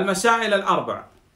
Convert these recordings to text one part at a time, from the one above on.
المسائل الأربع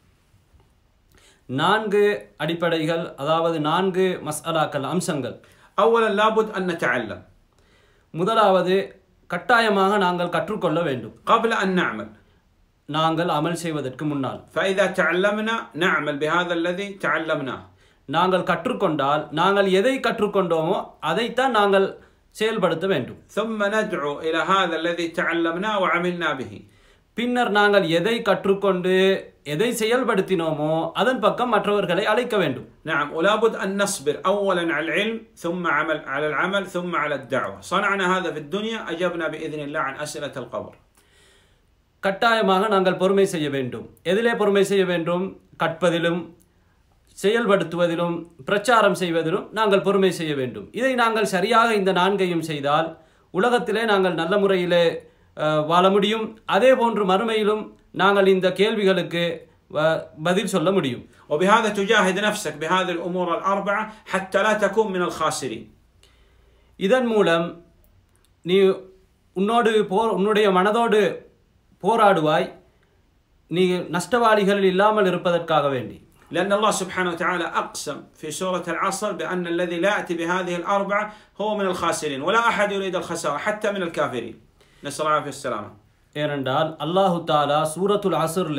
நான்கு அடிப்படைகள் அதாவது நான்கு மஸ்அலாக்கள் அம்சங்கள் أولا لابد أن نتعلم முதலாவது கட்டாயமாக நாங்கள் கற்றுக்கொள்ள வேண்டும் قبل أن نعمل நாங்கள் அமல் செய்வதற்கு முன்னால் فإذا تعلمنا نعمل بهذا الذي تعلمناه நாங்கள் கற்றுக்கொண்டால் நாங்கள் எதை கற்றுக்கொண்டோமோ அதைத்தான் நாங்கள் செயல்படுத்த வேண்டும் ثم ندعو إلى هذا الذي تعلمناه وعملنا به பின்னர் நாங்கள் எதை கற்றுக்கொண்டு எதை செயல்படுத்தினோமோ அதன் பக்கம் மற்றவர்களை அழைக்க வேண்டும் نعم ولا بد أن نصبر أولا على العلم ثم عمل على العمل ثم على الدعوة صنعنا هذا في الدنيا أجبنا بإذن الله عن أسئلة القبر கட்டாயமாக நாங்கள் பொறுமை செய்ய வேண்டும் எதிலே பொறுமை செய்ய வேண்டும் கற்பதிலும் செயல்படுத்துவதிலும் பிரச்சாரம் செய்வதிலும் நாங்கள் பொறுமை செய்ய வேண்டும் இதை நாங்கள் சரியாக இந்த நான்கையும் செய்தால் உலகத்திலே நாங்கள் நல்ல முறையிலே அஹ், வாழ முடியும் அதே போன்று மறுமையிலும் நாங்கள் இந்த கேள்விகளுக்கு அஹ், பதில் சொல்ல முடியும் وبهذا تجاهد نفسك بهذه الأمور الأربعة حتى لا تكون من الخاسرين இதன் மூலம் நீ உன்னோடு போர் உன்னுடைய மனதோடு போராடுவாய் நீ நஷ்டவாளிகள் இல்லாமல் இருப்பதற்காக வேண்டி لأن الله سبحانه وتعالى أقسم في سورة العصر بأن الذي لا يأتي بهذه الأربعة هو من الخاسرين ولا أحد يريد الخسارة حتى من الكافرين نسأل الله العافية والسلامة ஏனென்றால் அல்லாஹு தாலா சூரத்துல் அசுர்ல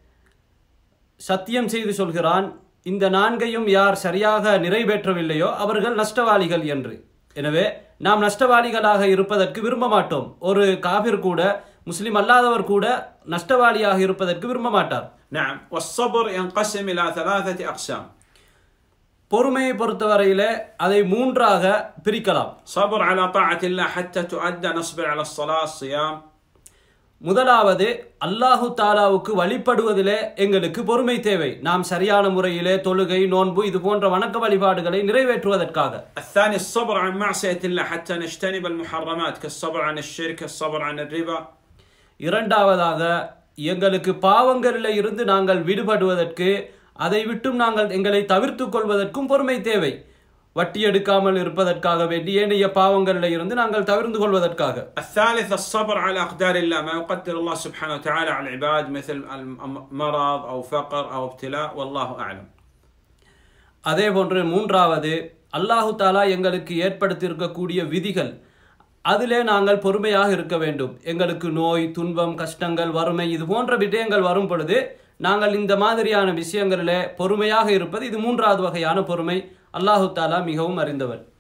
சத்தியம் செய்து சொல்கிறான் இந்த நான்கையும் யார் சரியாக நிறைவேற்றவில்லையோ அவர்கள் நஷ்டவாளிகள் என்று எனவே நாம் நஷ்டவாளிகளாக இருப்பதற்கு விரும்ப மாட்டோம் ஒரு காபிர் கூட முஸ்லிம் அல்லாதவர் கூட நஷ்டவாளியாக இருப்பதற்கு விரும்ப மாட்டார் نعم والصبر ينقسم إلى ثلاثة أقسام பொறுமையை பொறுத்தவரையிலே அதை மூன்றாக பிரிக்கலாம் صبر على طاعة الله حتى تؤدى نصبر على الصلاة الصيام முதலாவது அல்லாஹு தாலாவுக்கு வழிபடுவதிலே எங்களுக்கு பொறுமை தேவை நாம் சரியான முறையிலே தொழுகை நோன்பு இது போன்ற வணக்க வழிபாடுகளை நிறைவேற்றுவதற்காக الثاني الصبر عن معصية الله حتى نجتنب المحرمات كالصبر عن الشرك الصبر عن الربا இரண்டாவதாக எங்களுக்கு பாவங்களில் இருந்து நாங்கள் விடுபடுவதற்கு அதை விட்டும் நாங்கள் எங்களை தவிர்த்து கொள்வதற்கும் பொறுமை தேவை வட்டி எடுக்காமல் இருப்பதற்காக வேண்டி ஏனைய பாவங்களில் இருந்து நாங்கள் தவிர்த்து கொள்வதற்காக الثالث الصبر على أقدار الله ما يقدر الله سبحانه وتعالى على العباد مثل المرض أو فقر أو ابتلاء والله أعلم அதே போன்று மூன்றாவது அல்லாஹு தாலா எங்களுக்கு ஏற்படுத்தியிருக்கக்கூடிய விதிகள் அதிலே நாங்கள் பொறுமையாக இருக்க வேண்டும் எங்களுக்கு நோய் துன்பம் கஷ்டங்கள் வறுமை இது போன்ற விடயங்கள் வரும் பொழுது நாங்கள் இந்த மாதிரியான விஷயங்களிலே பொறுமையாக இருப்பது இது மூன்றாவது வகையான பொறுமை அல்லாஹு தாலா மிகவும் அறிந்தவர்